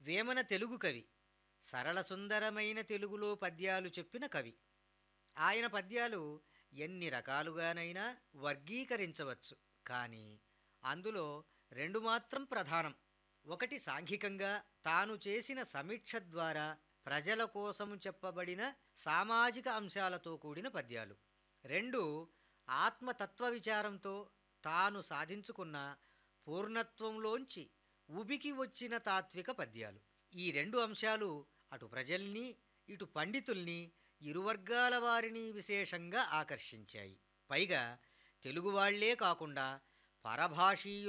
వేమన తెలుగు కవి సరళ సుందరమైన తెలుగులో పద్యాలు చెప్పిన కవి ఆయన పద్యాలు ఎన్ని రకాలుగానైనా వర్గీకరించవచ్చు కానీ అందులో రెండు మాత్రం ప్రధానం ఒకటి సాంఘికంగా తాను చేసిన సమీక్ష ద్వారా ప్రజల కోసం చెప్పబడిన సామాజిక అంశాలతో కూడిన పద్యాలు రెండు ఆత్మతత్వ విచారంతో తాను సాధించుకున్న పూర్ణత్వంలోంచి ఉబికి వచ్చిన తాత్విక పద్యాలు ఈ రెండు అంశాలు అటు ప్రజల్ని ఇటు పండితుల్ని ఇరు వర్గాల వారిని విశేషంగా ఆకర్షించాయి పైగా తెలుగువాళ్లే కాకుండా పరభాషీయులు